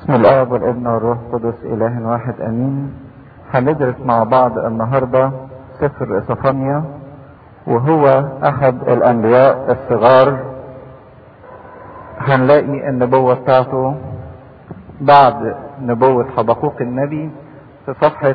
الآب والابن والروح القدس إله واحد أمين هندرس مع بعض النهاردة سفر إصفانيا وهو أحد الأنبياء الصغار هنلاقي النبوة بتاعته بعد نبوة حبقوق النبي في صفحة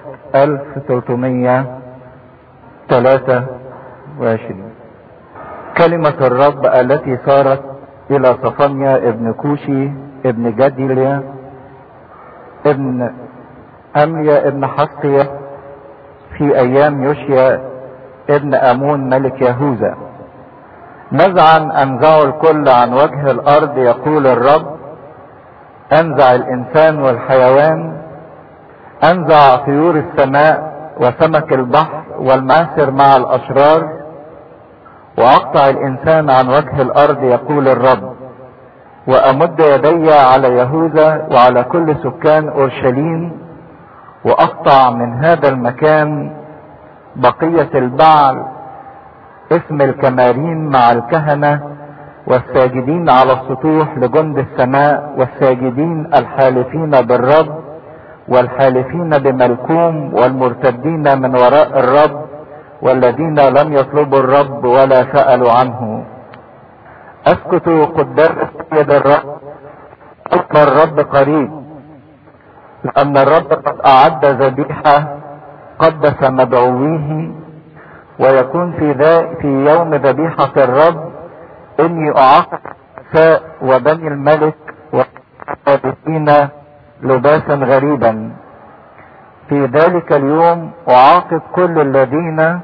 1323 كلمة الرب التي صارت إلى صفانيا ابن كوشي ابن جديليا ابن أميا ابن حسقيا في أيام يوشيا ابن أمون ملك يهوذا نزعا أنزعوا الكل عن وجه الأرض يقول الرب أنزع الإنسان والحيوان أنزع طيور السماء وسمك البحر والمعسر مع الأشرار وأقطع الإنسان عن وجه الأرض يقول الرب وأمد يدي على يهوذا وعلى كل سكان أورشليم وأقطع من هذا المكان بقية البعل اسم الكمارين مع الكهنة والساجدين على السطوح لجند السماء والساجدين الحالفين بالرب والحالفين بملكوم والمرتدين من وراء الرب والذين لم يطلبوا الرب ولا سألوا عنه اسكتوا قدام يد الرب حكم الرب قريب لأن الرب قد أعد ذبيحة قدس مدعويه ويكون في ذا في يوم ذبيحة الرب إني أعاقب النساء وبني الملك والثالثين لباسا غريبا في ذلك اليوم أعاقب كل الذين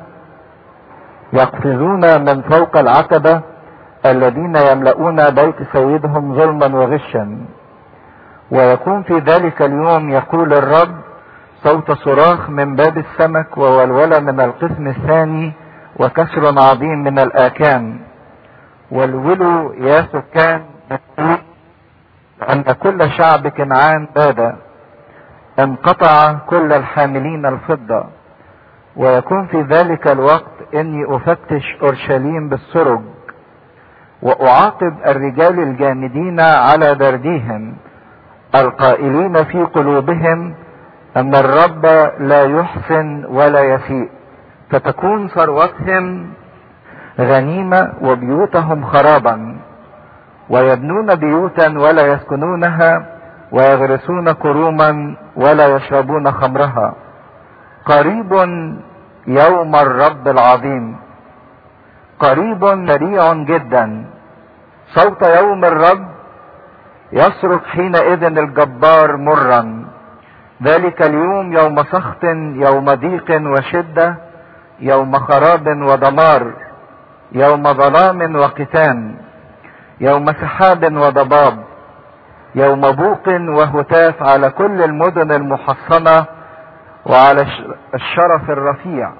يقفزون من فوق العتبة الذين يملؤون بيت سيدهم ظلما وغشا ويكون في ذلك اليوم يقول الرب صوت صراخ من باب السمك وولولة من القسم الثاني وكسر عظيم من الآكام والولوا يا سكان أن كل شعب كنعان باد انقطع كل الحاملين الفضة ويكون في ذلك الوقت اني افتش اورشليم بالسرج واعاقب الرجال الجامدين على درديهم القائلين في قلوبهم ان الرب لا يحسن ولا يسيء فتكون ثروتهم غنيمة وبيوتهم خرابا ويبنون بيوتا ولا يسكنونها ويغرسون كروما ولا يشربون خمرها قريب يوم الرب العظيم قريب سريع جدا صوت يوم الرب يصرخ حينئذ الجبار مرا ذلك اليوم يوم سخط يوم ضيق وشدة يوم خراب ودمار يوم ظلام وقتان يوم سحاب وضباب يوم بوق وهتاف على كل المدن المحصنة وعلى الشرف الرفيع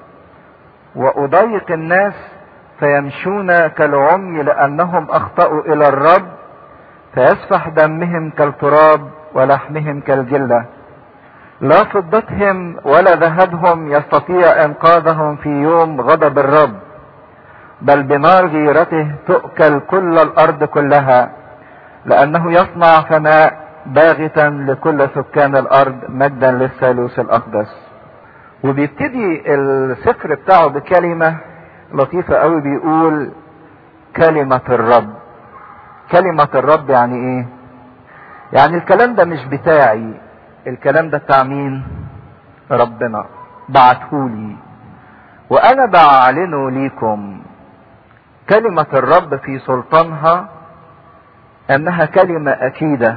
وأضيق الناس فيمشون كالعمي لأنهم أخطأوا إلى الرب فيسفح دمهم كالتراب ولحمهم كالجلة لا فضتهم ولا ذهبهم يستطيع إنقاذهم في يوم غضب الرب بل بنار غيرته تؤكل كل الأرض كلها لأنه يصنع فناء باغتا لكل سكان الأرض مجدا للثالوث الأقدس وبيبتدي السفر بتاعه بكلمة لطيفة قوي بيقول كلمة الرب كلمة الرب يعني ايه يعني الكلام ده مش بتاعي الكلام ده بتاع مين ربنا بعتهولي وانا بعلنه ليكم كلمة الرب في سلطانها انها كلمة اكيدة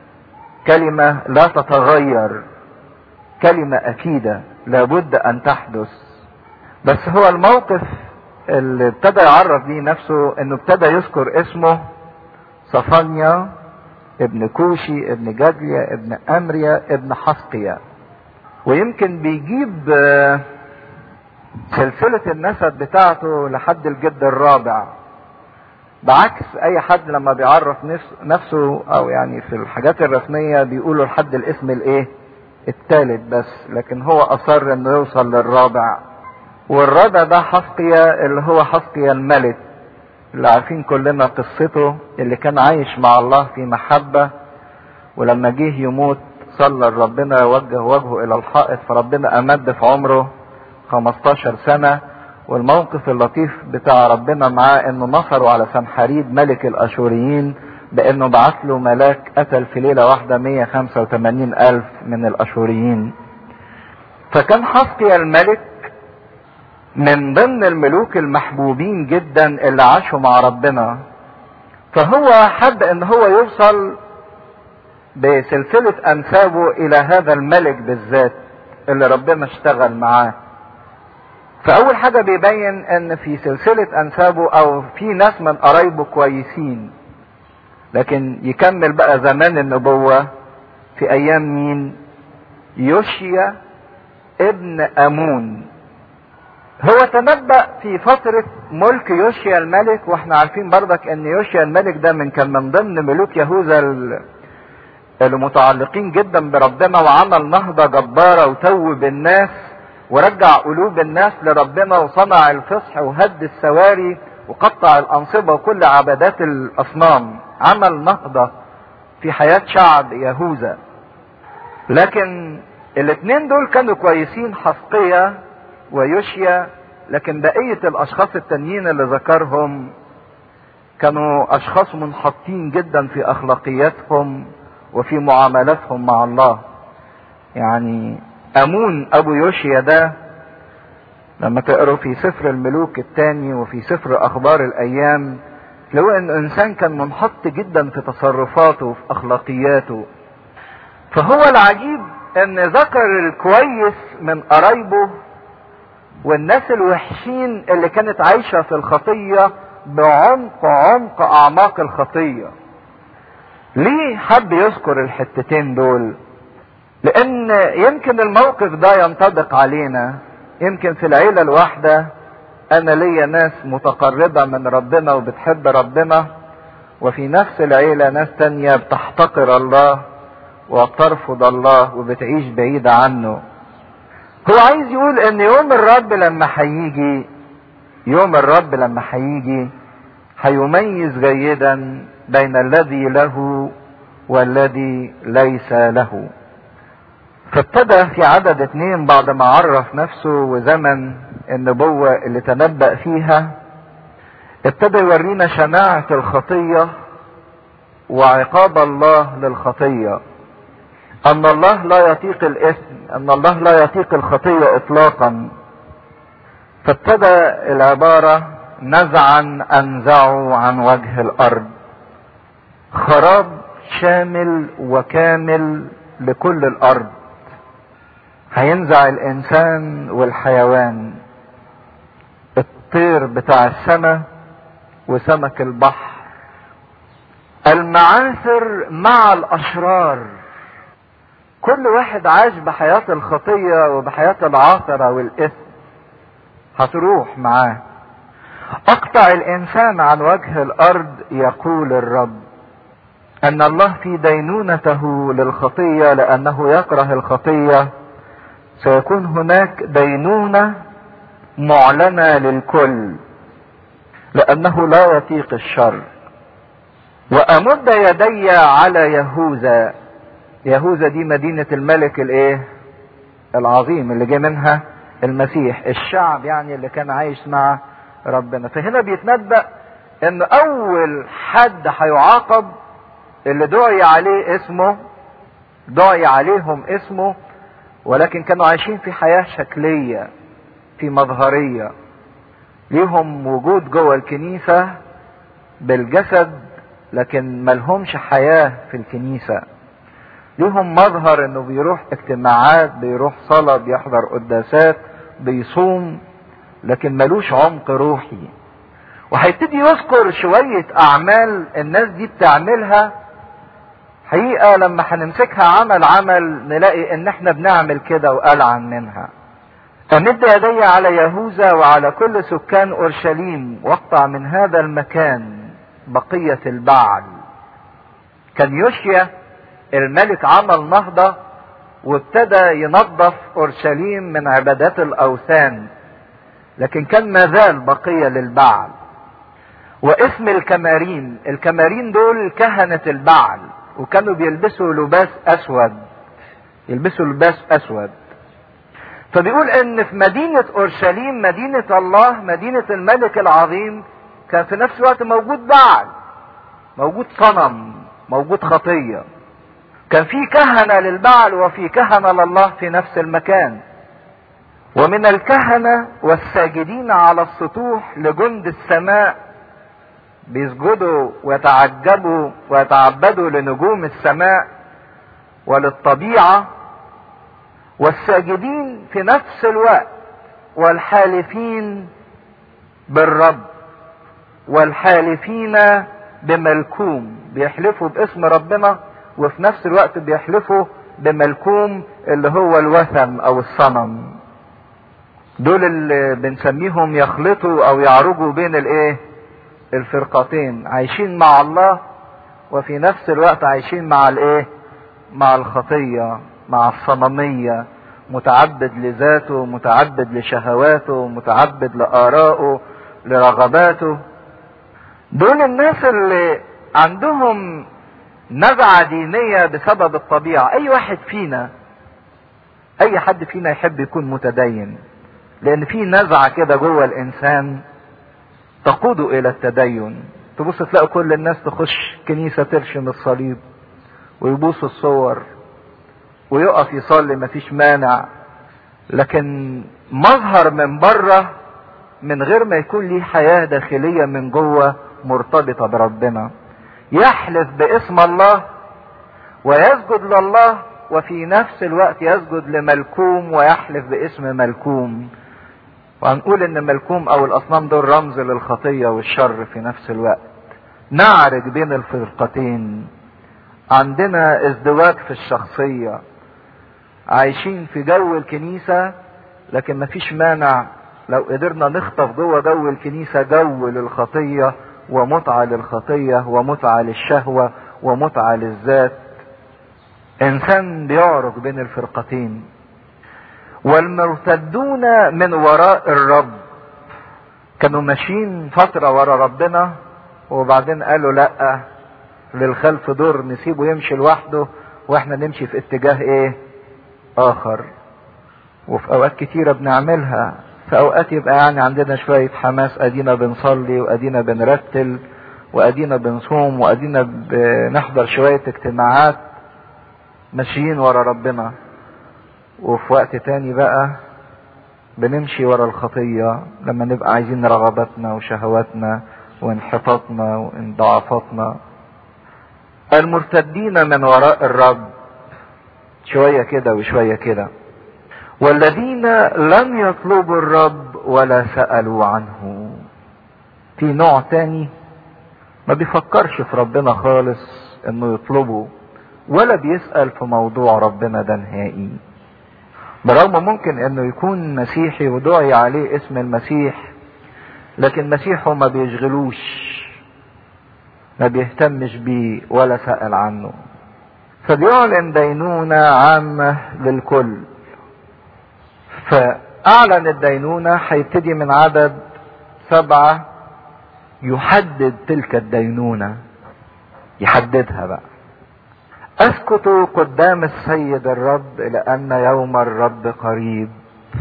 كلمة لا تتغير كلمة اكيدة لابد ان تحدث بس هو الموقف اللي ابتدى يعرف بيه نفسه انه ابتدى يذكر اسمه صفانيا ابن كوشي ابن جدليا ابن امريا ابن حسقيا ويمكن بيجيب سلسلة النسب بتاعته لحد الجد الرابع بعكس اي حد لما بيعرف نفسه او يعني في الحاجات الرسمية بيقولوا لحد الاسم الايه الثالث بس لكن هو اصر انه يوصل للرابع والرابع ده حسقيا اللي هو حسقيا الملك اللي عارفين كلنا قصته اللي كان عايش مع الله في محبة ولما جه يموت صلى ربنا وجه وجهه الى الحائط فربنا امد في عمره 15 سنة والموقف اللطيف بتاع ربنا معاه انه نصروا على سنحريب ملك الاشوريين بانه بعت له ملاك قتل في ليلة واحدة 185 الف من الاشوريين فكان حسقيا الملك من ضمن الملوك المحبوبين جدا اللي عاشوا مع ربنا فهو حب ان هو يوصل بسلسلة انسابه الى هذا الملك بالذات اللي ربنا اشتغل معاه فاول حاجة بيبين ان في سلسلة انسابه او في ناس من قرايبه كويسين لكن يكمل بقى زمان النبوة في ايام مين يوشيا ابن امون هو تنبأ في فترة ملك يوشيا الملك واحنا عارفين برضك ان يوشيا الملك ده من كان من ضمن ملوك يهوذا المتعلقين جدا بربنا وعمل نهضة جبارة وتوب الناس ورجع قلوب الناس لربنا وصنع الفصح وهد السواري وقطع الأنصبة وكل عبادات الأصنام عمل نهضة في حياة شعب يهوذا لكن الاثنين دول كانوا كويسين حسقية ويوشيا لكن بقية الأشخاص التانيين اللي ذكرهم كانوا أشخاص منحطين جدا في أخلاقياتهم وفي معاملاتهم مع الله يعني امون ابو يوشيا ده لما تقروا في سفر الملوك الثاني وفي سفر اخبار الايام تلاقوا ان انسان كان منحط جدا في تصرفاته وفي اخلاقياته فهو العجيب ان ذكر الكويس من قرايبه والناس الوحشين اللي كانت عايشة في الخطية بعمق عمق اعماق الخطيه ليه حب يذكر الحتتين دول لان يمكن الموقف ده ينطبق علينا يمكن في العيلة الواحدة انا ليا ناس متقربة من ربنا وبتحب ربنا وفي نفس العيلة ناس تانية بتحتقر الله وبترفض الله وبتعيش بعيدة عنه هو عايز يقول ان يوم الرب لما هيجي يوم الرب لما هيجي هيميز جيدا بين الذي له والذي ليس له فابتدى في عدد اتنين بعد ما عرف نفسه وزمن النبوة اللي تنبأ فيها ابتدى يورينا شناعة الخطية وعقاب الله للخطية ان الله لا يطيق الاثم ان الله لا يطيق الخطية اطلاقا فابتدى العبارة نزعا انزعوا عن وجه الارض خراب شامل وكامل لكل الارض هينزع الانسان والحيوان الطير بتاع السماء وسمك البحر المعاثر مع الاشرار كل واحد عاش بحياة الخطية وبحياة العاثرة والاثم هتروح معاه اقطع الانسان عن وجه الارض يقول الرب ان الله في دينونته للخطية لانه يكره الخطية سيكون هناك دينونة معلنة للكل لانه لا يطيق الشر وامد يدي على يهوذا يهوذا دي مدينة الملك الايه العظيم اللي جه منها المسيح الشعب يعني اللي كان عايش مع ربنا فهنا بيتنبأ ان اول حد هيعاقب اللي دعي عليه اسمه دعي عليهم اسمه ولكن كانوا عايشين في حياة شكلية في مظهرية ليهم وجود جوه الكنيسة بالجسد لكن ملهمش حياة في الكنيسة ليهم مظهر انه بيروح اجتماعات بيروح صلاة بيحضر قداسات بيصوم لكن ملوش عمق روحي وهيبتدي يذكر شوية اعمال الناس دي بتعملها حقيقة لما هنمسكها عمل عمل نلاقي ان احنا بنعمل كده وألعن منها فمد يدي على يهوذا وعلى كل سكان اورشليم واقطع من هذا المكان بقية البعل كان يوشيا الملك عمل نهضة وابتدى ينظف اورشليم من عبادات الاوثان لكن كان مازال بقية للبعل واسم الكمارين الكمارين دول كهنة البعل وكانوا بيلبسوا لباس اسود يلبسوا لباس اسود فبيقول ان في مدينة اورشليم مدينة الله مدينة الملك العظيم كان في نفس الوقت موجود بعل موجود صنم موجود خطية كان في كهنة للبعل وفي كهنة لله في نفس المكان ومن الكهنة والساجدين على السطوح لجند السماء بيسجدوا ويتعجبوا ويتعبدوا لنجوم السماء وللطبيعة والساجدين في نفس الوقت والحالفين بالرب والحالفين بملكوم بيحلفوا باسم ربنا وفي نفس الوقت بيحلفوا بملكوم اللي هو الوثن او الصنم دول اللي بنسميهم يخلطوا او يعرجوا بين الايه الفرقتين عايشين مع الله وفي نفس الوقت عايشين مع الايه مع الخطية مع الصنمية متعبد لذاته متعبد لشهواته متعبد لآرائه لرغباته دول الناس اللي عندهم نزعة دينية بسبب الطبيعة اي واحد فينا اي حد فينا يحب يكون متدين لان في نزعة كده جوه الانسان تقوده الى التدين تبص تلاقي كل الناس تخش كنيسة ترشم الصليب ويبوس الصور ويقف يصلي مفيش مانع لكن مظهر من بره من غير ما يكون ليه حياة داخلية من جوه مرتبطة بربنا يحلف باسم الله ويسجد لله وفي نفس الوقت يسجد لملكوم ويحلف باسم ملكوم وهنقول ان ملكوم او الاصنام دول رمز للخطية والشر في نفس الوقت نعرج بين الفرقتين عندنا ازدواج في الشخصية عايشين في جو الكنيسة لكن مفيش مانع لو قدرنا نخطف جوه جو الكنيسة جو للخطية ومتعة للخطية ومتعة للشهوة ومتعة للذات انسان بيعرج بين الفرقتين والمرتدون من وراء الرب كانوا ماشيين فترة ورا ربنا وبعدين قالوا لا للخلف دور نسيبه يمشي لوحده واحنا نمشي في اتجاه ايه اخر وفي اوقات كتيرة بنعملها في اوقات يبقى يعني عندنا شوية حماس ادينا بنصلي وادينا بنرتل وادينا بنصوم وادينا بنحضر شوية اجتماعات ماشيين ورا ربنا وفي وقت تاني بقى بنمشي ورا الخطية لما نبقى عايزين رغباتنا وشهواتنا وانحطاطنا وانضعافاتنا المرتدين من وراء الرب شوية كده وشوية كده والذين لم يطلبوا الرب ولا سألوا عنه في نوع تاني ما بيفكرش في ربنا خالص انه يطلبه ولا بيسأل في موضوع ربنا ده نهائي برغم ممكن انه يكون مسيحي ودعي عليه اسم المسيح لكن مسيحه ما بيشغلوش ما بيهتمش بيه ولا سأل عنه فبيعلن دينونة عامة للكل فأعلن الدينونة هيبتدي من عدد سبعة يحدد تلك الدينونة يحددها بقى اسكت قدام السيد الرب لان يوم الرب قريب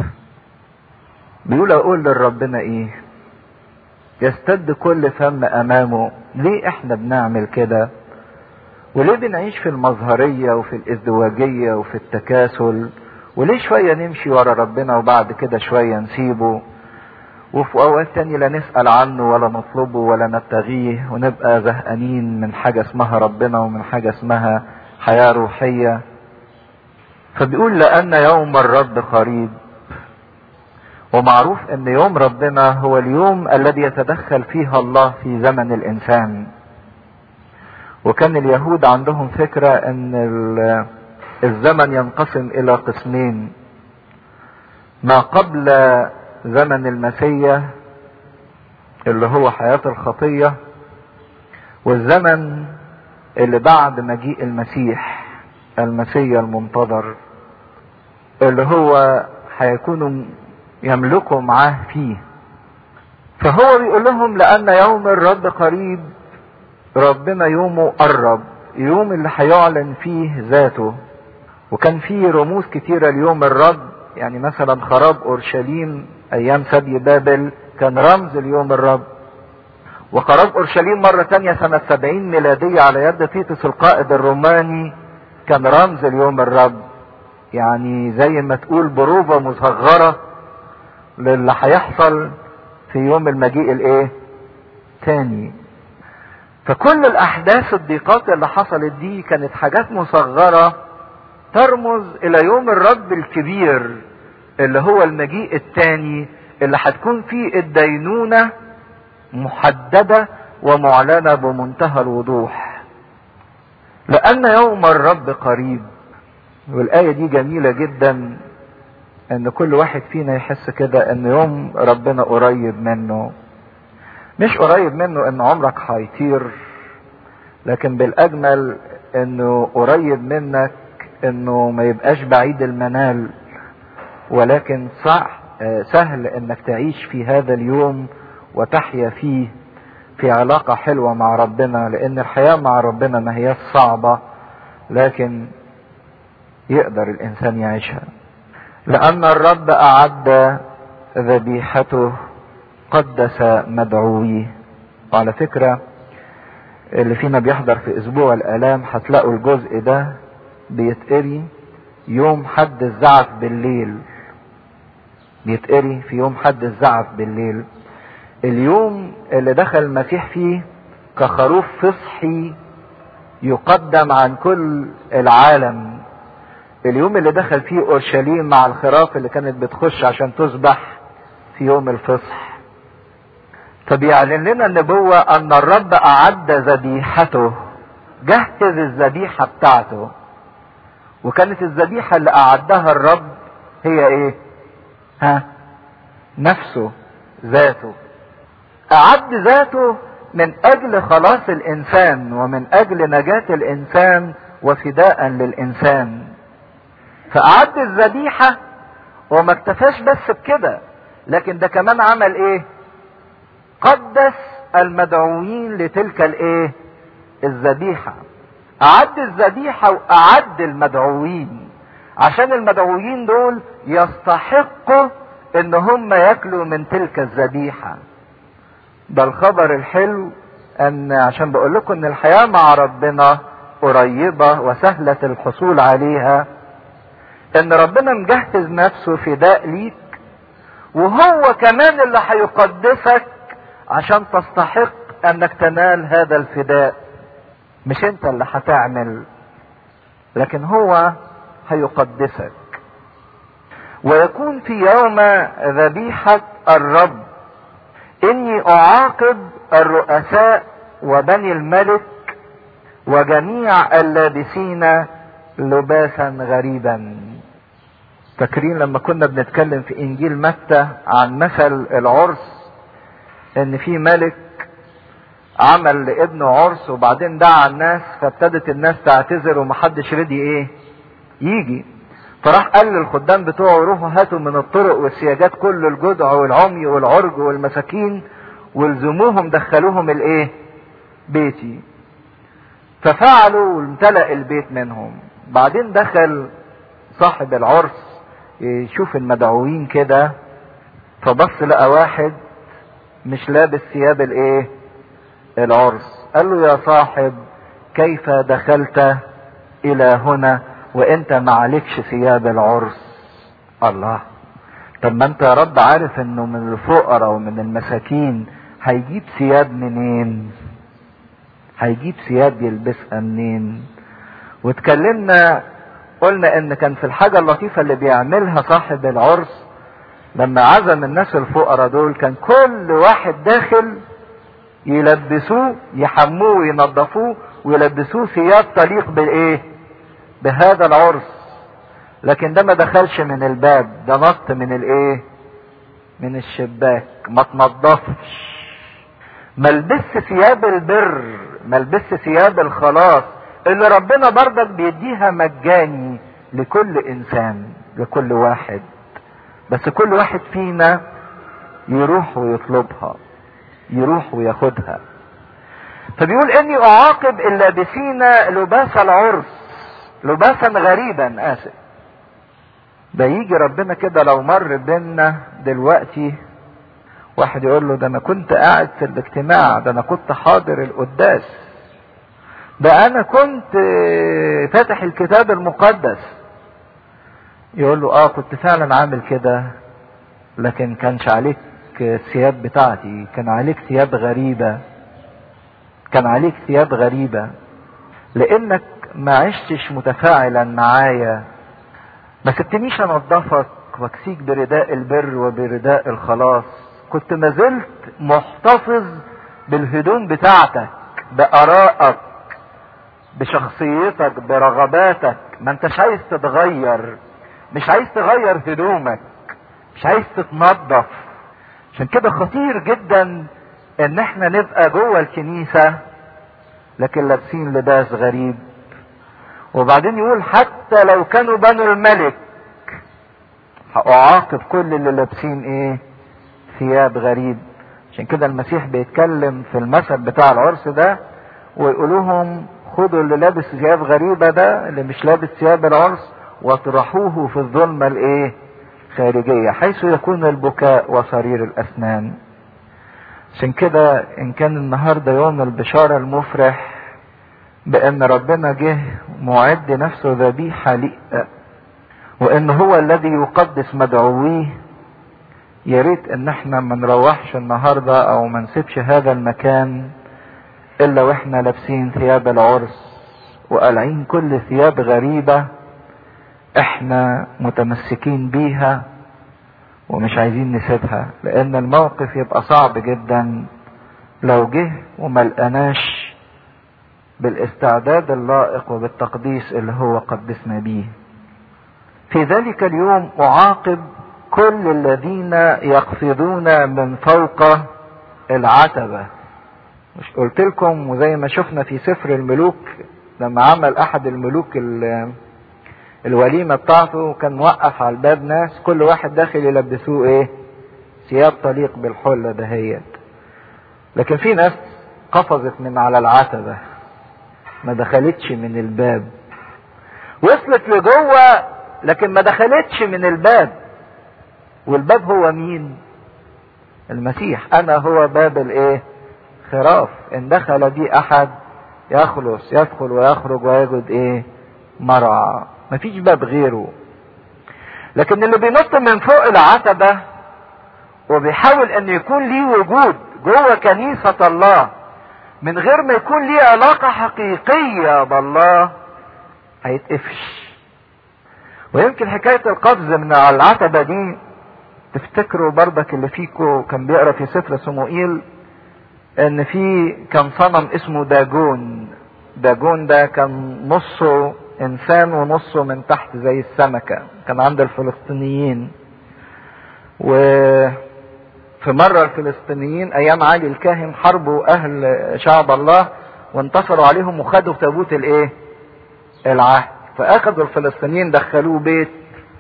بيقول اقول لربنا ايه يستد كل فم امامه ليه احنا بنعمل كده وليه بنعيش في المظهرية وفي الازدواجية وفي التكاسل وليه شوية نمشي ورا ربنا وبعد كده شوية نسيبه وفي اوقات تانية لا نسأل عنه ولا نطلبه ولا نبتغيه ونبقى زهقانين من حاجة اسمها ربنا ومن حاجة اسمها حياة روحية فبيقول لأن يوم الرب قريب ومعروف ان يوم ربنا هو اليوم الذي يتدخل فيها الله في زمن الانسان وكان اليهود عندهم فكرة ان الزمن ينقسم الى قسمين ما قبل زمن المسيا اللي هو حياة الخطية والزمن اللي بعد مجيء المسيح المسيا المنتظر اللي هو هيكونوا يملكوا معاه فيه فهو بيقول لهم لأن يوم الرب قريب ربنا يومه قرب يوم اللي هيعلن فيه ذاته وكان فيه رموز كتيرة ليوم الرب يعني مثلا خراب اورشليم ايام سبي بابل كان رمز ليوم الرب وخراب اورشليم مرة تانية سنة سبعين ميلادية على يد تيتوس القائد الروماني كان رمز ليوم الرب يعني زي ما تقول بروفة مصغرة للي هيحصل في يوم المجيء الايه تاني فكل الاحداث الضيقات اللي حصلت دي كانت حاجات مصغرة ترمز الى يوم الرب الكبير اللي هو المجيء التاني اللي هتكون فيه الدينونة محددة ومعلنة بمنتهى الوضوح لأن يوم الرب قريب والآية دي جميلة جدا ان كل واحد فينا يحس كده ان يوم ربنا قريب منه مش قريب منه ان عمرك هيطير لكن بالاجمل انه قريب منك انه ما يبقاش بعيد المنال ولكن صح سهل انك تعيش في هذا اليوم وتحيا فيه في علاقة حلوة مع ربنا لان الحياة مع ربنا ما هي صعبة لكن يقدر الانسان يعيشها لأن الرب أعد ذبيحته قدس مدعويه وعلى فكرة اللي فينا بيحضر في أسبوع الآلام هتلاقوا الجزء ده بيتقري يوم حد الزعف بالليل بيتقري في يوم حد الزعف بالليل اليوم اللي دخل المسيح فيه كخروف فصحي يقدم عن كل العالم اليوم اللي دخل فيه اورشليم مع الخراف اللي كانت بتخش عشان تذبح في يوم الفصح فبيعلن لنا النبوة ان الرب اعد ذبيحته جهز الذبيحة بتاعته وكانت الذبيحة اللي اعدها الرب هي ايه ها نفسه ذاته اعد ذاته من اجل خلاص الانسان ومن اجل نجاة الانسان وفداء للانسان فأعد الذبيحة وما اكتفاش بس بكده لكن ده كمان عمل ايه قدس المدعوين لتلك الايه الذبيحة أعد الذبيحة وأعد المدعوين عشان المدعوين دول يستحقوا ان هم ياكلوا من تلك الذبيحة ده الخبر الحلو ان عشان بقول لكم ان الحياة مع ربنا قريبة وسهلة الحصول عليها ان ربنا مجهز نفسه فداء ليك وهو كمان اللي هيقدسك عشان تستحق انك تنال هذا الفداء مش انت اللي هتعمل لكن هو هيقدسك ويكون في يوم ذبيحة الرب اني اعاقب الرؤساء وبني الملك وجميع اللابسين لباسا غريبا فاكرين لما كنا بنتكلم في انجيل متى عن مثل العرس ان في ملك عمل لابنه عرس وبعدين دعا الناس فابتدت الناس تعتذر ومحدش رضي ايه يجي فراح قال للخدام بتوعه روحوا هاتوا من الطرق والسياجات كل الجدع والعمي والعرج والمساكين والزموهم دخلوهم الايه بيتي ففعلوا وامتلأ البيت منهم بعدين دخل صاحب العرس يشوف المدعوين كده فبص لقى واحد مش لابس ثياب الايه العرس قال له يا صاحب كيف دخلت الى هنا وانت معلكش ثياب العرس الله طب ما انت يا رب عارف انه من الفقراء ومن المساكين هيجيب ثياب منين هيجيب ثياب يلبسها منين واتكلمنا قلنا ان كان في الحاجة اللطيفة اللي بيعملها صاحب العرس لما عزم الناس الفقراء دول كان كل واحد داخل يلبسوه يحموه وينظفوه ويلبسوه ثياب تليق بالايه بهذا العرس لكن ده ما دخلش من الباب ده نط من الايه من الشباك ما تنضفش ما لبس ثياب البر ما لبس ثياب الخلاص اللي ربنا برضك بيديها مجاني لكل انسان لكل واحد بس كل واحد فينا يروح ويطلبها يروح وياخدها فبيقول اني اعاقب اللابسين لباس العرس لباسا غريبا اسف ده يجي ربنا كده لو مر بينا دلوقتي واحد يقول له ده انا كنت قاعد في الاجتماع ده انا كنت حاضر القداس ده انا كنت فاتح الكتاب المقدس يقول له اه كنت فعلا عامل كده لكن كانش عليك الثياب بتاعتي كان عليك ثياب غريبة كان عليك ثياب غريبة لانك ما عشتش متفاعلا معايا ما سبتنيش انضفك واكسيك برداء البر وبرداء الخلاص كنت ما زلت محتفظ بالهدوم بتاعتك بارائك بشخصيتك برغباتك ما انتش عايز تتغير مش عايز تغير هدومك مش عايز تتنظف عشان كده خطير جدا ان احنا نبقى جوه الكنيسة لكن لابسين لباس غريب وبعدين يقول حتى لو كانوا بنو الملك هأعاقب كل اللي لابسين ايه ثياب غريب عشان كده المسيح بيتكلم في المثل بتاع العرس ده ويقول لهم خدوا اللي لابس ثياب غريبة ده اللي مش لابس ثياب العرس واطرحوه في الظلمة الايه خارجية حيث يكون البكاء وصرير الاسنان عشان كده ان كان النهاردة يوم البشارة المفرح بان ربنا جه معد نفسه ذبيحة لئة وان هو الذي يقدس مدعويه يا ريت ان احنا ما نروحش النهارده او ما نسيبش هذا المكان الا واحنا لابسين ثياب العرس وقالعين كل ثياب غريبه احنا متمسكين بيها ومش عايزين نسيبها لان الموقف يبقى صعب جدا لو جه وما لقناش بالاستعداد اللائق وبالتقديس اللي هو قدسنا بيه في ذلك اليوم اعاقب كل الذين يقفزون من فوق العتبة مش قلت لكم وزي ما شفنا في سفر الملوك لما عمل احد الملوك الوليمة بتاعته كان موقف على الباب ناس كل واحد داخل يلبسوه ايه ثياب طليق بالحلة دهيت لكن في ناس قفزت من على العتبة ما دخلتش من الباب وصلت لجوه لكن ما دخلتش من الباب والباب هو مين المسيح انا هو باب الايه خراف ان دخل بي احد يخلص يدخل ويخرج ويجد ايه مرعى مفيش باب غيره لكن اللي بينط من فوق العتبة وبيحاول ان يكون ليه وجود جوه كنيسة الله من غير ما يكون ليه علاقة حقيقية بالله هيتقفش ويمكن حكاية القفز من على العتبة دي تفتكروا برضك اللي فيكو كان بيقرا في سفر صموئيل ان في كان صنم اسمه داجون داجون ده كان نصه انسان ونصه من تحت زي السمكة كان عند الفلسطينيين و في مرة الفلسطينيين ايام علي الكاهن حاربوا اهل شعب الله وانتصروا عليهم وخدوا تابوت الايه العهد فاخذوا الفلسطينيين دخلوه بيت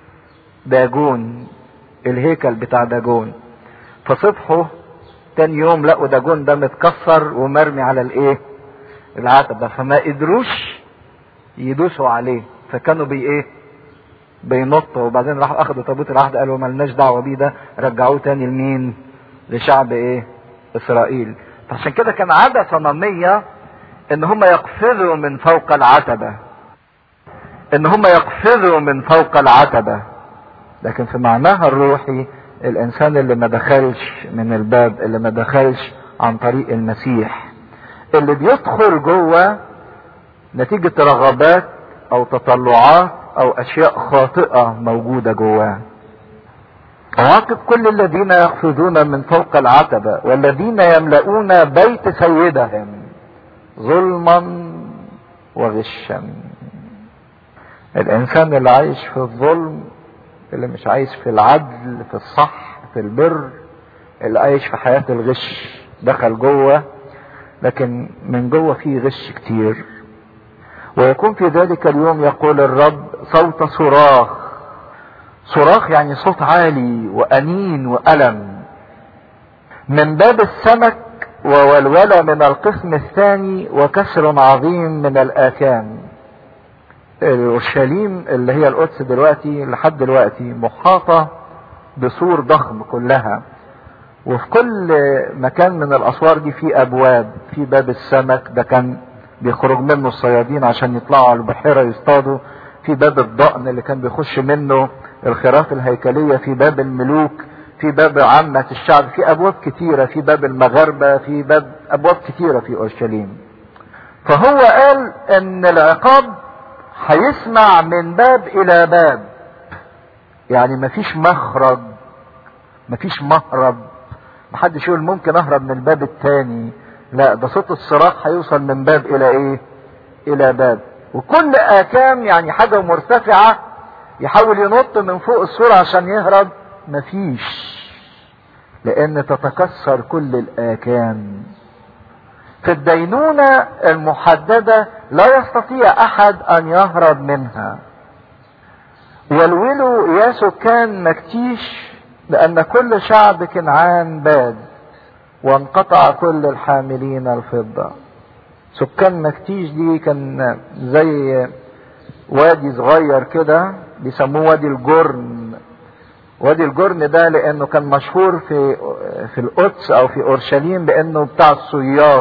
داجون الهيكل بتاع داجون فصبحوا تاني يوم لقوا داجون ده متكسر ومرمي على الايه العتبة فما قدروش يدوسوا عليه فكانوا بي ايه بينطوا وبعدين راحوا اخدوا تابوت العهد قالوا ملناش دعوة بيه ده رجعوه تاني لمين لشعب ايه اسرائيل فعشان كده كان عادة صنمية ان هم يقفزوا من فوق العتبة ان هم يقفزوا من فوق العتبة لكن في معناها الروحي الانسان اللي ما دخلش من الباب اللي ما دخلش عن طريق المسيح اللي بيدخل جوه نتيجة رغبات او تطلعات او اشياء خاطئة موجودة جواه عواقب كل الذين يقفزون من فوق العتبة والذين يملؤون بيت سيدهم ظلما وغشا الانسان اللي عايش في الظلم اللي مش عايش في العدل في الصح في البر اللي عايش في حياة الغش دخل جوه لكن من جوه فيه غش كتير ويكون في ذلك اليوم يقول الرب صوت صراخ صراخ يعني صوت عالي وأنين وألم من باب السمك وولولة من القسم الثاني وكسر عظيم من الآكام اورشليم اللي هي القدس دلوقتي لحد دلوقتي محاطة بسور ضخم كلها وفي كل مكان من الاسوار دي في ابواب في باب السمك ده كان بيخرج منه الصيادين عشان يطلعوا على البحيره يصطادوا في باب الضأن اللي كان بيخش منه الخراف الهيكليه في باب الملوك في باب عامة الشعب في ابواب كتيرة في باب المغاربة في باب ابواب كتيرة في اورشليم فهو قال ان العقاب هيسمع من باب الى باب يعني مفيش مخرج مفيش مهرب محدش يقول ممكن اهرب من الباب التاني لا ده صوت الصراخ هيوصل من باب الى ايه الى باب وكل اكام يعني حاجة مرتفعة يحاول ينط من فوق السور عشان يهرب مفيش لان تتكسر كل الاكام في الدينونة المحددة لا يستطيع احد ان يهرب منها والولوا يا سكان مكتيش لأن كل شعب كنعان باد وانقطع كل الحاملين الفضة سكان مكتيش دي كان زي وادي صغير كده بيسموه وادي الجرن وادي الجرن ده لانه كان مشهور في في القدس او في اورشليم بانه بتاع الصياغ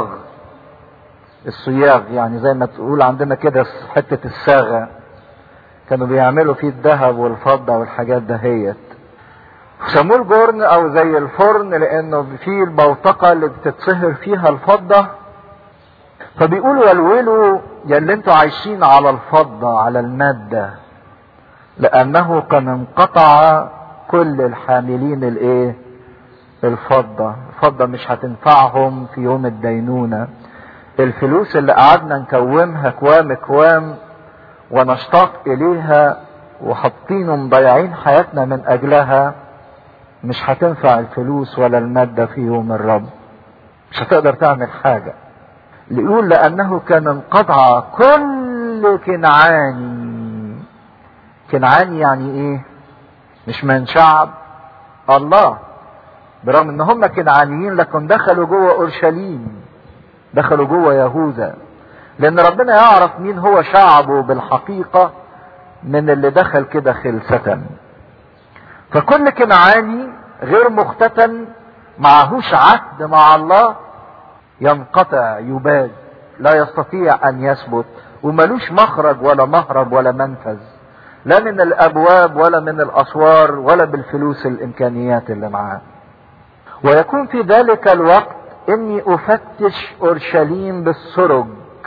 الصياغ يعني زي ما تقول عندنا كده حته الصاغه كانوا بيعملوا فيه الذهب والفضه والحاجات دهيت سموه الجرن او زي الفرن لانه فيه البوتقة اللي بتتصهر فيها الفضة فبيقولوا ولولوا يا اللي انتوا عايشين على الفضة على المادة لانه كان انقطع كل الحاملين الايه الفضة الفضة مش هتنفعهم في يوم الدينونة الفلوس اللي قعدنا نكومها كوام كوام ونشتاق اليها وحاطين مضيعين حياتنا من اجلها مش هتنفع الفلوس ولا المادة في يوم الرب مش هتقدر تعمل حاجة يقول لأنه كان انقطع كل كنعاني كنعاني يعني ايه مش من شعب الله برغم ان هم كنعانيين لكن دخلوا جوه اورشليم دخلوا جوه يهوذا لان ربنا يعرف مين هو شعبه بالحقيقة من اللي دخل كده خلسة فكل كنعاني غير مختتن معهوش عهد مع الله ينقطع يباد لا يستطيع ان يثبت وملوش مخرج ولا مهرب ولا منفذ لا من الابواب ولا من الاسوار ولا بالفلوس الامكانيات اللي معاه ويكون في ذلك الوقت اني افتش اورشليم بالسرج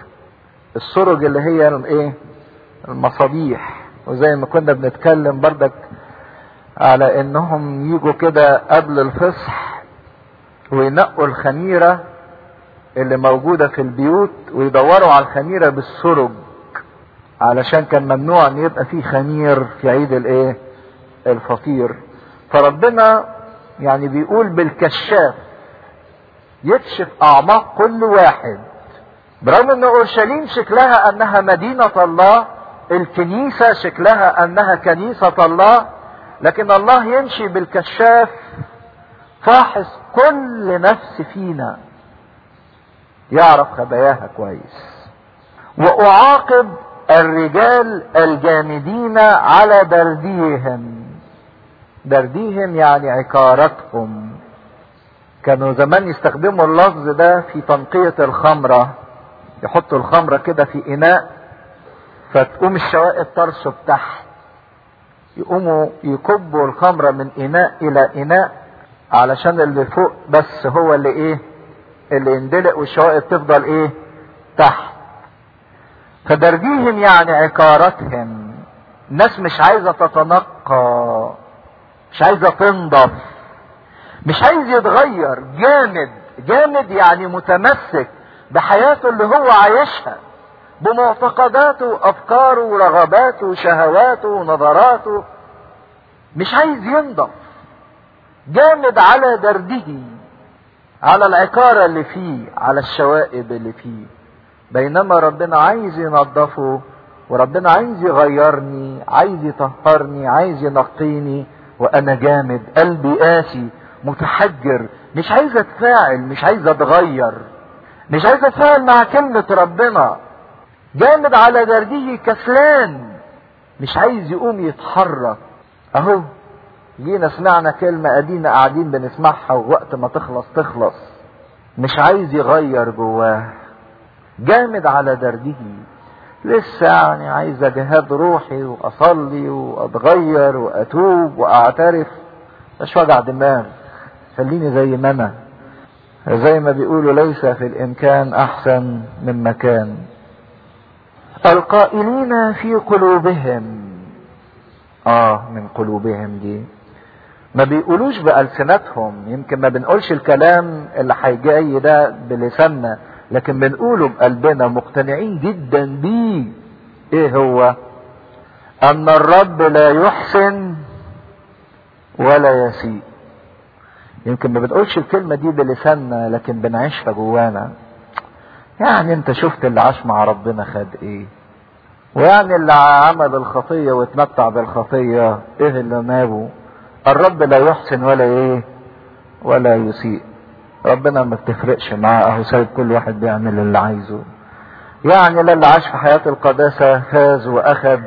السرج اللي هي الايه المصابيح وزي ما كنا بنتكلم بردك على انهم يجوا كده قبل الفصح وينقوا الخميرة اللي موجودة في البيوت ويدوروا على الخميرة بالسرج علشان كان ممنوع ان يبقى فيه خمير في عيد الايه الفطير فربنا يعني بيقول بالكشاف يكشف اعماق كل واحد برغم ان اورشليم شكلها انها مدينة الله الكنيسة شكلها انها كنيسة الله لكن الله يمشي بالكشاف فاحص كل نفس فينا يعرف خباياها كويس واعاقب الرجال الجامدين على درديهم درديهم يعني عكارتهم كانوا زمان يستخدموا اللفظ ده في تنقية الخمرة يحطوا الخمرة كده في إناء فتقوم الشوائب ترسب تحت يقوموا يكبوا الخمرة من إناء إلى إناء علشان اللي فوق بس هو اللي إيه اللي يندلق والشوائب تفضل إيه تحت فدرديهم يعني عكارتهم الناس مش عايزة تتنقى مش عايزة تنضف مش عايز يتغير جامد جامد يعني متمسك بحياته اللي هو عايشها بمعتقداته وافكاره ورغباته وشهواته ونظراته مش عايز ينضف جامد على درده على العكارة اللي فيه على الشوائب اللي فيه بينما ربنا عايز ينظفه وربنا عايز يغيرني عايز يطهرني عايز ينقيني وانا جامد قلبي قاسي متحجر مش عايز اتفاعل مش عايز اتغير مش عايز اتفاعل مع كلمة ربنا جامد على درديه كسلان مش عايز يقوم يتحرك اهو جينا سمعنا كلمة ادينا قاعدين بنسمعها ووقت ما تخلص تخلص مش عايز يغير جواه جامد على درديه لسه يعني عايز جهاد روحي واصلي واتغير واتوب واعترف مش وجع دماغ خليني زي ما انا زي ما بيقولوا ليس في الامكان احسن من مكان القائلين في قلوبهم اه من قلوبهم دي ما بيقولوش بألسنتهم يمكن ما بنقولش الكلام اللي هيجي ده بلساننا لكن بنقوله بقلبنا مقتنعين جدا بيه ايه هو ان الرب لا يحسن ولا يسيء يمكن ما بنقولش الكلمة دي بلساننا لكن بنعيشها جوانا يعني انت شفت اللي عاش مع ربنا خد ايه ويعني اللي عمل الخطية واتمتع بالخطية ايه اللي نابه الرب لا يحسن ولا ايه ولا يسيء ربنا ما بتفرقش معاه اهو سايب كل واحد بيعمل اللي عايزه يعني لا اللي عاش في حياة القداسة فاز واخد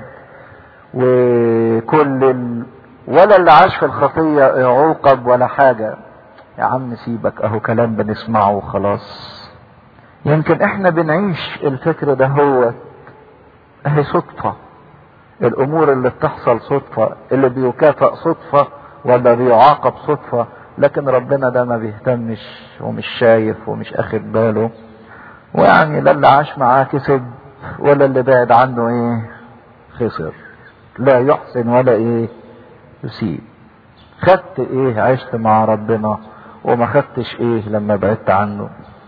وكل ال... ولا اللي عاش في الخطية عوقب ولا حاجة يا عم سيبك اهو كلام بنسمعه وخلاص يمكن احنا بنعيش الفكر ده هو اهي صدفة الامور اللي بتحصل صدفة اللي بيكافئ صدفة ولا بيعاقب صدفة لكن ربنا ده ما بيهتمش ومش شايف ومش اخد باله ويعني لا اللي عاش معاه كسب ولا اللي بعد عنه ايه خسر لا يحسن ولا ايه يسيء خدت ايه عشت مع ربنا وما خدتش ايه لما بعدت عنه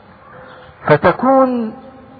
فتكون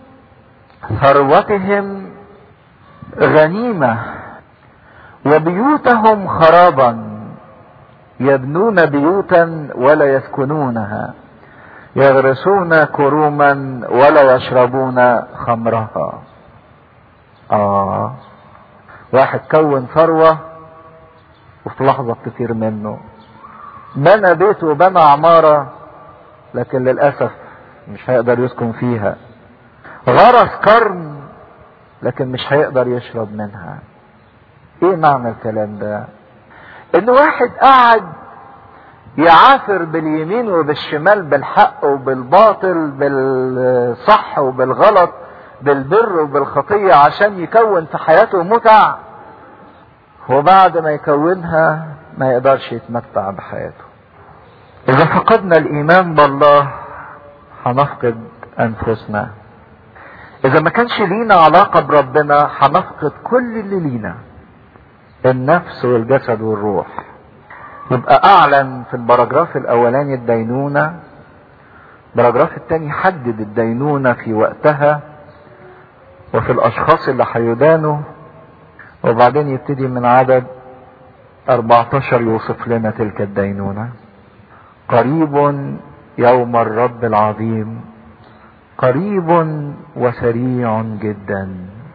ثروتهم غنيمة وبيوتهم خرابا يبنون بيوتا ولا يسكنونها يغرسون كروما ولا يشربون خمرها آه واحد كون ثروة وفي لحظة كتير منه بنى بيت وبنى عمارة لكن للأسف مش هيقدر يسكن فيها غرس كرم لكن مش هيقدر يشرب منها ايه معنى الكلام ده ان واحد قاعد يعافر باليمين وبالشمال بالحق وبالباطل بالصح وبالغلط بالبر وبالخطية عشان يكون في حياته متع وبعد ما يكونها ما يقدرش يتمتع بحياته اذا فقدنا الايمان بالله هنفقد انفسنا اذا ما كانش لينا علاقة بربنا هنفقد كل اللي لينا النفس والجسد والروح يبقى اعلن في البراجراف الاولاني الدينونة البراجراف الثاني حدد الدينونة في وقتها وفي الاشخاص اللي هيدانوا وبعدين يبتدي من عدد 14 يوصف لنا تلك الدينونة قريب يوم الرب العظيم قريب وسريع جدا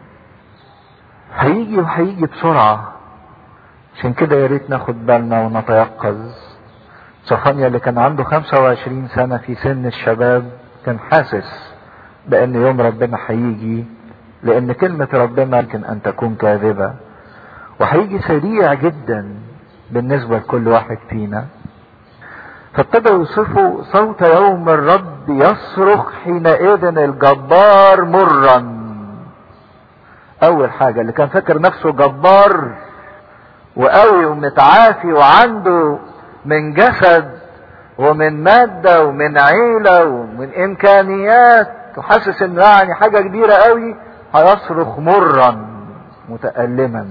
هيجي وهيجي بسرعة عشان كده يا ريت ناخد بالنا ونتيقظ صفانيا اللي كان عنده 25 سنة في سن الشباب كان حاسس بأن يوم ربنا هيجي لأن كلمة ربنا يمكن أن تكون كاذبة وهيجي سريع جدا بالنسبة لكل واحد فينا فابتدوا يوصفوا صوت يوم الرب يصرخ حينئذ الجبار مرا اول حاجة اللي كان فاكر نفسه جبار وقوي ومتعافي وعنده من جسد ومن مادة ومن عيلة ومن امكانيات وحاسس انه يعني حاجة كبيرة قوي هيصرخ مرا متألما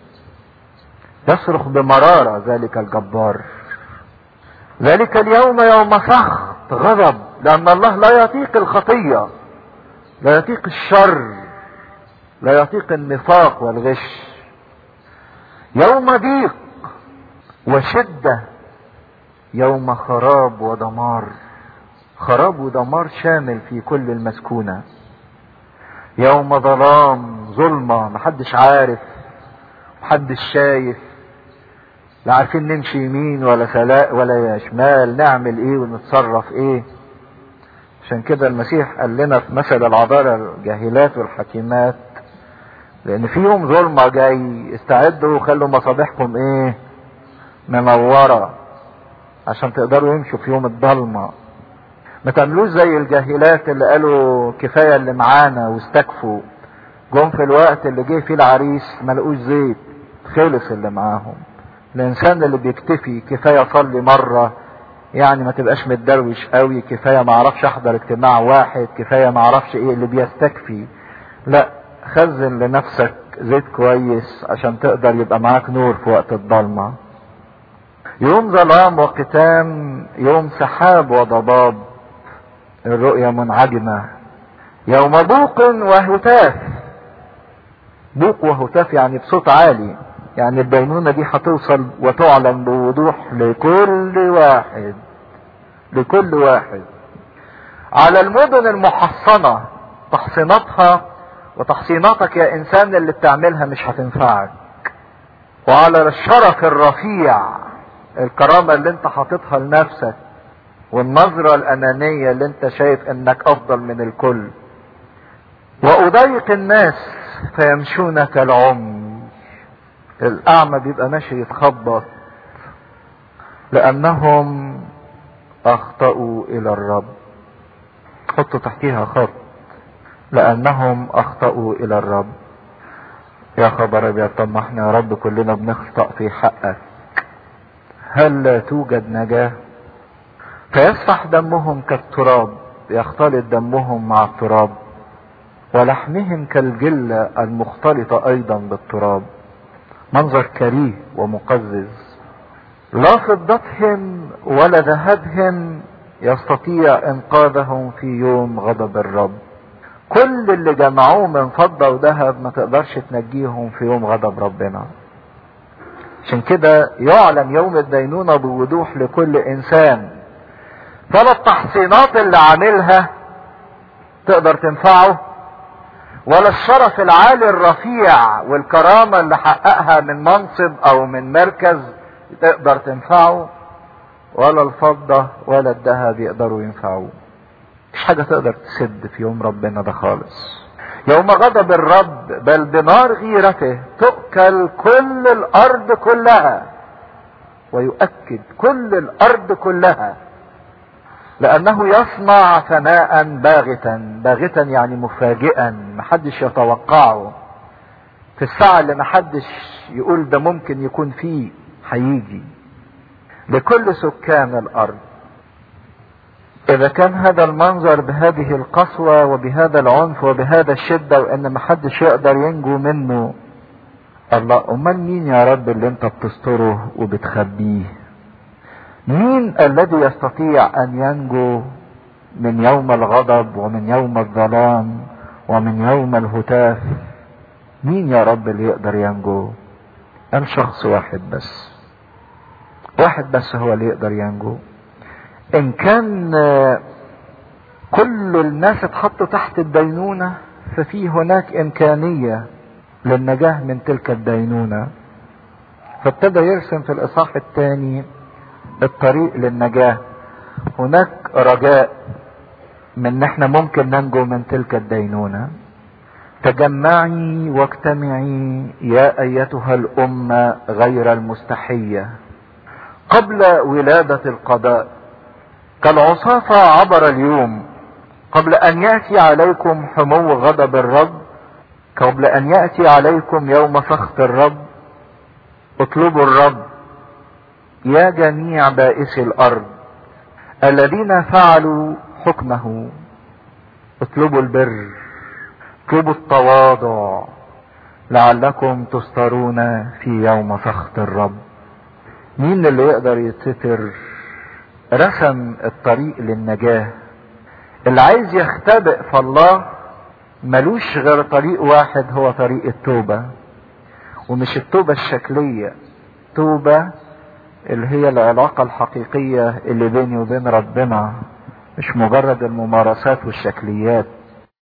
يصرخ بمرارة ذلك الجبار ذلك اليوم يوم سخط غضب لأن الله لا يطيق الخطية لا يطيق الشر لا يطيق النفاق والغش يوم ضيق وشدة يوم خراب ودمار خراب ودمار شامل في كل المسكونة يوم ظلام ظلمة محدش عارف محدش شايف لا عارفين نمشي يمين ولا سلاء ولا شمال نعمل ايه ونتصرف ايه عشان كده المسيح قال لنا في مثل العذارى الجاهلات والحكيمات لان في يوم ظلمة جاي استعدوا وخلوا مصابيحكم ايه منورة عشان تقدروا يمشوا في يوم الضلمة ما تعملوش زي الجاهلات اللي قالوا كفاية اللي معانا واستكفوا جم في الوقت اللي جه فيه العريس ما لقوش زيت خلص اللي معاهم الانسان اللي بيكتفي كفاية صلي مرة يعني ما تبقاش متدروش قوي كفاية ما اعرفش احضر اجتماع واحد كفاية ما اعرفش ايه اللي بيستكفي لا خزن لنفسك زيت كويس عشان تقدر يبقى معاك نور في وقت الضلمة يوم ظلام وقتام يوم سحاب وضباب الرؤية منعدمة يوم بوق وهتاف بوق وهتاف يعني بصوت عالي يعني الدينونة دي هتوصل وتعلن بوضوح لكل واحد لكل واحد على المدن المحصنة تحصيناتها وتحصيناتك يا انسان اللي بتعملها مش هتنفعك وعلى الشرف الرفيع الكرامة اللي انت حاططها لنفسك والنظرة الانانية اللي انت شايف انك افضل من الكل واضيق الناس فيمشون كالعمي الاعمى بيبقى ماشي يتخبط لانهم اخطأوا الى الرب حطوا تحتيها خط لانهم اخطأوا الى الرب يا خبر ابيض طب ما احنا يا رب كلنا بنخطأ في حقك هل لا توجد نجاة فيسفح دمهم كالتراب يختلط دمهم مع التراب ولحمهم كالجلة المختلطة ايضا بالتراب منظر كريه ومقزز لا فضتهم ولا ذهبهم يستطيع انقاذهم في يوم غضب الرب كل اللي جمعوه من فضة وذهب ما تقدرش تنجيهم في يوم غضب ربنا عشان كده يعلن يوم الدينونة بوضوح لكل انسان فلا التحصينات اللي عاملها تقدر تنفعه ولا الشرف العالي الرفيع والكرامة اللي حققها من منصب او من مركز تقدر تنفعه ولا الفضة ولا الذهب يقدروا ينفعوه مش حاجة تقدر تسد في يوم ربنا ده خالص يوم غضب الرب بل بنار غيرته تؤكل كل الارض كلها ويؤكد كل الارض كلها لانه يصنع ثناء باغتا باغتا يعني مفاجئا محدش يتوقعه في الساعة اللي محدش يقول ده ممكن يكون فيه هيجي لكل سكان الارض اذا كان هذا المنظر بهذه القسوة وبهذا العنف وبهذا الشدة وان محدش يقدر ينجو منه الله امال مين يا رب اللي انت بتستره وبتخبيه مين الذي يستطيع ان ينجو من يوم الغضب ومن يوم الظلام ومن يوم الهتاف مين يا رب اللي يقدر ينجو ام شخص واحد بس واحد بس هو اللي يقدر ينجو ان كان كل الناس اتحطوا تحت الدينونة ففي هناك امكانية للنجاة من تلك الدينونة فابتدى يرسم في الاصحاح الثاني الطريق للنجاة هناك رجاء من ان احنا ممكن ننجو من تلك الدينونة تجمعي واجتمعي يا ايتها الامة غير المستحية قبل ولادة القضاء كالعصافة عبر اليوم قبل ان يأتي عليكم حمو غضب الرب قبل ان يأتي عليكم يوم سخط الرب اطلبوا الرب يا جميع بائسي الارض الذين فعلوا حكمه اطلبوا البر اطلبوا التواضع لعلكم تسترون في يوم سخط الرب مين اللي يقدر يتستر رسم الطريق للنجاة اللي عايز يختبئ في الله ملوش غير طريق واحد هو طريق التوبة ومش التوبة الشكلية توبة اللي هي العلاقة الحقيقية اللي بيني وبين ربنا مش مجرد الممارسات والشكليات